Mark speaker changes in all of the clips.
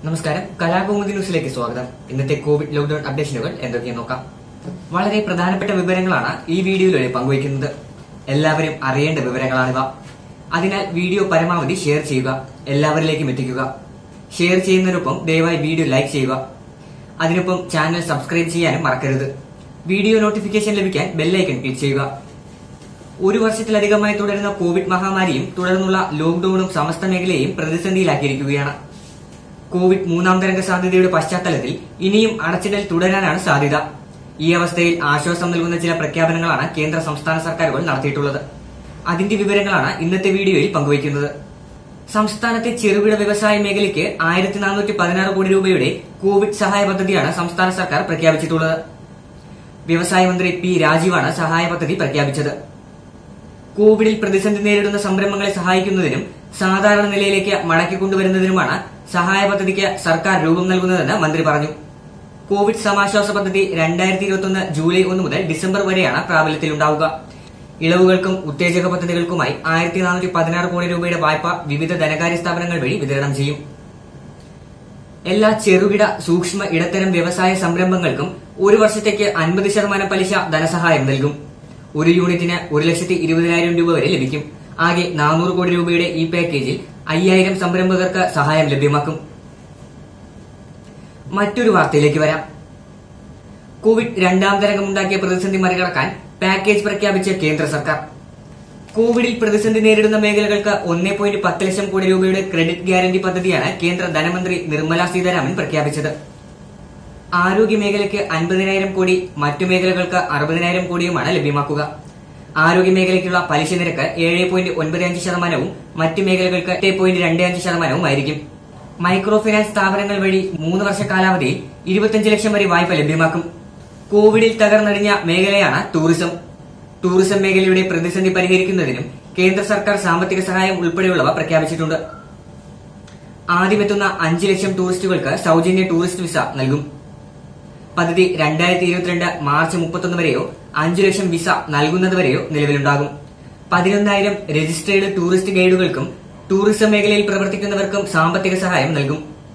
Speaker 1: നമസ്കാരം കലാകൗമുദി ന്യൂസിലേക്ക് സ്വാഗതം ഇന്നത്തെ കോവിഡ് ലോക്ഡൌൺ അപ്ഡേഷനുകൾ എന്തൊക്കെയെന്ന് നോക്കാം വളരെ പ്രധാനപ്പെട്ട വിവരങ്ങളാണ് ഈ വീഡിയോയിലൂടെ പങ്കുവയ്ക്കുന്നത് എല്ലാവരും അറിയേണ്ട വിവരങ്ങളാണിവ അതിനാൽ വീഡിയോ പരമാവധി ഷെയർ ചെയ്യുക എല്ലാവരിലേക്കും എത്തിക്കുക ഷെയർ ചെയ്യുന്നതിനൊപ്പം ദയവായി വീഡിയോ ലൈക്ക് ചെയ്യുക അതിനൊപ്പം ചാനൽ സബ്സ്ക്രൈബ് ചെയ്യാനും മറക്കരുത് വീഡിയോ നോട്ടിഫിക്കേഷൻ ലഭിക്കാൻ ബെല്ലൈക്കൺ ക്ലിക്ക് ചെയ്യുക ഒരു വർഷത്തിലധികമായി തുടരുന്ന കോവിഡ് മഹാമാരിയും തുടർന്നുള്ള ലോക്ഡൌണും സമസ്ത മേഖലയെയും പ്രതിസന്ധിയിലാക്കിയിരിക്കുകയാണ് കോവിഡ് മൂന്നാം തരംഗ സാധ്യതയുടെ പശ്ചാത്തലത്തിൽ ഇനിയും അടച്ചിടൽ തുടരാനാണ് സാധ്യത ഈ അവസ്ഥയിൽ ആശ്വാസം നൽകുന്ന ചില പ്രഖ്യാപനങ്ങളാണ് കേന്ദ്ര സംസ്ഥാന സർക്കാരുകൾ നടത്തിയിട്ടുള്ളത് അതിന്റെ വിവരങ്ങളാണ് ഇന്നത്തെ വീഡിയോയിൽ പങ്കുവയ്ക്കുന്നത് സംസ്ഥാനത്തെ ചെറുകിട വ്യവസായ മേഖലയ്ക്ക് ആയിരത്തി നാനൂറ്റി പതിനാറ് കോടി രൂപയുടെ കോവിഡ് സഹായ പദ്ധതിയാണ് സംസ്ഥാന സർക്കാർ പ്രഖ്യാപിച്ചിട്ടുള്ളത് വ്യവസായ മന്ത്രി പി രാജീവാണ് സഹായ പദ്ധതി പ്രഖ്യാപിച്ചത് കോവിഡിൽ പ്രതിസന്ധി നേരിടുന്ന സംരംഭങ്ങളെ സഹായിക്കുന്നതിനും സാധാരണ നിലയിലേക്ക് മടക്കിക്കൊണ്ടുവരുന്നതിനുമാണ് സഹായ പദ്ധതിക്ക് സർക്കാർ രൂപം നൽകുന്നതെന്ന് മന്ത്രി പറഞ്ഞു കോവിഡ് സമാശ്വാസ പദ്ധതി രണ്ടായിരത്തി ഇരുപത്തൊന്ന് ജൂലൈ ഒന്ന് മുതൽ ഡിസംബർ വരെയാണ് പ്രാബല്യത്തിലുണ്ടാവുക ഇളവുകൾക്കും ഉത്തേജക പദ്ധതികൾക്കുമായി ആയിരത്തി നാനൂറ്റി പതിനാറ് കോടി രൂപയുടെ വായ്പ വിവിധ ധനകാര്യ സ്ഥാപനങ്ങൾ വഴി വിതരണം ചെയ്യും എല്ലാ ചെറുകിട സൂക്ഷ്മ ഇടത്തരം വ്യവസായ സംരംഭങ്ങൾക്കും ഒരു വർഷത്തേക്ക് അൻപത് ശതമാനം പലിശ ധനസഹായം നൽകും ഒരു യൂണിറ്റിന് ഒരു ലക്ഷത്തി ഇരുപതിനായിരം രൂപ വരെ ലഭിക്കും ആകെ നാനൂറ് കോടി രൂപയുടെ ഈ പാക്കേജിൽ അയ്യായിരം സംരംഭകർക്ക് സഹായം ലഭ്യമാക്കും മറ്റൊരു വാർത്തയിലേക്ക് വരാം കോവിഡ് രണ്ടാം തരംഗമുണ്ടാക്കിയ പ്രതിസന്ധി മറികടക്കാൻ പാക്കേജ് പ്രഖ്യാപിച്ച കേന്ദ്ര സർക്കാർ കോവിഡിൽ പ്രതിസന്ധി നേരിടുന്ന മേഖലകൾക്ക് ഒന്നേ പോയിന്റ് പത്ത് ലക്ഷം കോടി രൂപയുടെ ക്രെഡിറ്റ് ഗ്യാരണ്ടി പദ്ധതിയാണ് കേന്ദ്ര ധനമന്ത്രി നിർമ്മല സീതാരാമൻ പ്രഖ്യാപിച്ചത് ആരോഗ്യ മേഖലയ്ക്ക് അൻപതിനായിരം കോടി മറ്റു മേഖലകൾക്ക് അറുപതിനായിരം കോടിയുമാണ് ലഭ്യമാക്കുക ആരോഗ്യ മേഖലയ്ക്കുള്ള പലിശ നിരക്ക് ഏഴ് പോയിന്റ് ഒൻപത് അഞ്ച് ശതമാനവും മറ്റു മേഖലകൾക്ക് എട്ട് പോയിന്റ് രണ്ട് അഞ്ച് ശതമാനവും ആയിരിക്കും മൈക്രോ ഫിനാൻസ് സ്ഥാപനങ്ങൾ വഴി മൂന്ന് വർഷ കാലാവധിയിൽ ഇരുപത്തിയഞ്ച് ലക്ഷം വരെ വായ്പ ലഭ്യമാക്കും കോവിഡിൽ തകർന്നടിഞ്ഞ മേഖലയാണ് ടൂറിസം ടൂറിസം മേഖലയുടെ പ്രതിസന്ധി പരിഹരിക്കുന്നതിനും കേന്ദ്ര സർക്കാർ സാമ്പത്തിക സഹായം ഉൾപ്പെടെയുള്ളവ പ്രഖ്യാപിച്ചിട്ടുണ്ട് ആദ്യമെത്തുന്ന അഞ്ച് ലക്ഷം ടൂറിസ്റ്റുകൾക്ക് സൗജന്യ ടൂറിസ്റ്റ് വിസ നൽകും പദ്ധതി രണ്ടായിരത്തി ഇരുപത്തിരണ്ട് മാർച്ച് മുപ്പത്തൊന്ന് വരെയോ അഞ്ചു ലക്ഷം വിസ നൽകുന്നതുവരെയോ നിലവിലുണ്ടാകും പതിനൊന്നായിരം രജിസ്ട്രേഡ് ടൂറിസ്റ്റ് ഗൈഡുകൾക്കും ടൂറിസം മേഖലയിൽ പ്രവർത്തിക്കുന്നവർക്കും സാമ്പത്തിക സഹായം നൽകും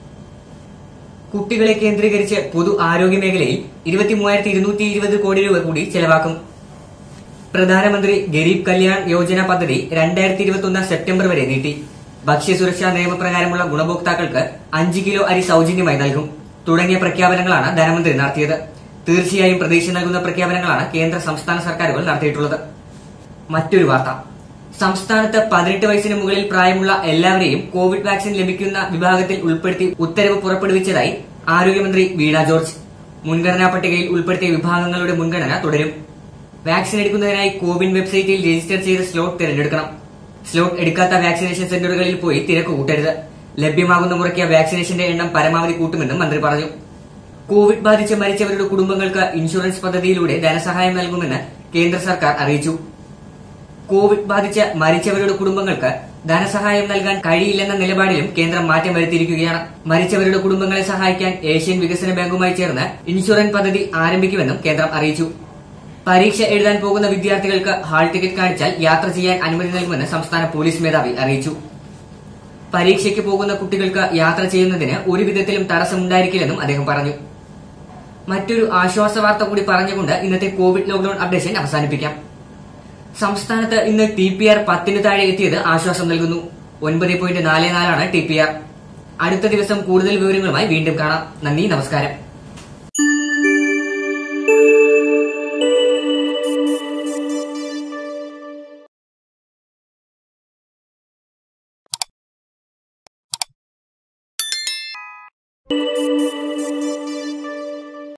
Speaker 1: കുട്ടികളെ കേന്ദ്രീകരിച്ച് പൊതു ആരോഗ്യ മേഖലയിൽ ഇരുപത്തി മൂവായിരത്തി ഇരുന്നൂറ്റി ഇരുപത് കോടി രൂപ കൂടി ചെലവാക്കും പ്രധാനമന്ത്രി ഗരീബ് കല്യാൺ യോജന പദ്ധതി രണ്ടായിരത്തി ഇരുപത്തിയൊന്ന് സെപ്റ്റംബർ വരെ നീട്ടി ഭക്ഷ്യസുരക്ഷാ നിയമപ്രകാരമുള്ള ഗുണഭോക്താക്കൾക്ക് അഞ്ച് കിലോ അരി സൗജന്യമായി നൽകും തുടങ്ങിയ പ്രഖ്യാപനങ്ങളാണ് ധനമന്ത്രി നടത്തിയത് തീർച്ചയായും പ്രതീക്ഷ നൽകുന്ന പ്രഖ്യാപനങ്ങളാണ് കേന്ദ്ര സംസ്ഥാന സർക്കാരുകൾ നടത്തിയിട്ടുള്ളത് മറ്റൊരു വാർത്ത സംസ്ഥാനത്ത് പതിനെട്ട് വയസ്സിന് മുകളിൽ പ്രായമുള്ള എല്ലാവരെയും കോവിഡ് വാക്സിൻ ലഭിക്കുന്ന വിഭാഗത്തിൽ ഉൾപ്പെടുത്തി ഉത്തരവ് പുറപ്പെടുവിച്ചതായി ആരോഗ്യമന്ത്രി വീണ ജോർജ് മുൻഗണനാ പട്ടികയിൽ ഉൾപ്പെടുത്തിയ വിഭാഗങ്ങളുടെ മുൻഗണന തുടരും വാക്സിൻ എടുക്കുന്നതിനായി കോവിൻ വെബ്സൈറ്റിൽ രജിസ്റ്റർ ചെയ്ത സ്ലോട്ട് തിരഞ്ഞെടുക്കണം സ്ലോട്ട് എടുക്കാത്ത വാക്സിനേഷൻ സെന്ററുകളിൽ പോയി തിരക്ക് കൂട്ടരുത് ലഭ്യമാകുന്ന മുറയ്ക്ക് വാക്സിനേഷന്റെ എണ്ണം പരമാവധി കൂട്ടുമെന്നും മന്ത്രി പറഞ്ഞു കോവിഡ് ബാധിച്ച് മരിച്ചവരുടെ കുടുംബങ്ങൾക്ക് ഇൻഷുറൻസ് പദ്ധതിയിലൂടെ ധനസഹായം നൽകുമെന്ന് കേന്ദ്ര സർക്കാർ അറിയിച്ചു കോവിഡ് ബാധിച്ച് മരിച്ചവരുടെ കുടുംബങ്ങൾക്ക് ധനസഹായം നൽകാൻ കഴിയില്ലെന്ന നിലപാടിലും കേന്ദ്രം മാറ്റം വരുത്തിയിരിക്കുകയാണ് മരിച്ചവരുടെ കുടുംബങ്ങളെ സഹായിക്കാൻ ഏഷ്യൻ വികസന ബാങ്കുമായി ചേർന്ന് ഇൻഷുറൻസ് പദ്ധതി ആരംഭിക്കുമെന്നും കേന്ദ്രം അറിയിച്ചു പരീക്ഷ എഴുതാൻ പോകുന്ന വിദ്യാർത്ഥികൾക്ക് ഹാൾ ടിക്കറ്റ് കാണിച്ചാൽ യാത്ര ചെയ്യാൻ അനുമതി നൽകുമെന്ന് സംസ്ഥാന പോലീസ് മേധാവി അറിയിച്ചു പരീക്ഷയ്ക്ക് പോകുന്ന കുട്ടികൾക്ക് യാത്ര ചെയ്യുന്നതിന് ഒരു വിധത്തിലും തടസ്സമുണ്ടായിരിക്കില്ലെന്നും അദ്ദേഹം പറഞ്ഞു മറ്റൊരു ആശ്വാസ വാർത്ത കൂടി പറഞ്ഞുകൊണ്ട് ഇന്നത്തെ കോവിഡ് ലോക്ഡൌൺ അപ്ഡേഷൻ അവസാനിപ്പിക്കാം സംസ്ഥാനത്ത് ഇന്ന് ടി പി ആർ പത്തിന് താഴെ എത്തിയത് ആശ്വാസം നൽകുന്നു ഒൻപത് പോയിന്റ് നാല് നാലാണ് ടി പി ആർ അടുത്ത ദിവസം കൂടുതൽ വിവരങ്ങളുമായി വീണ്ടും കാണാം നന്ദി നമസ്കാരം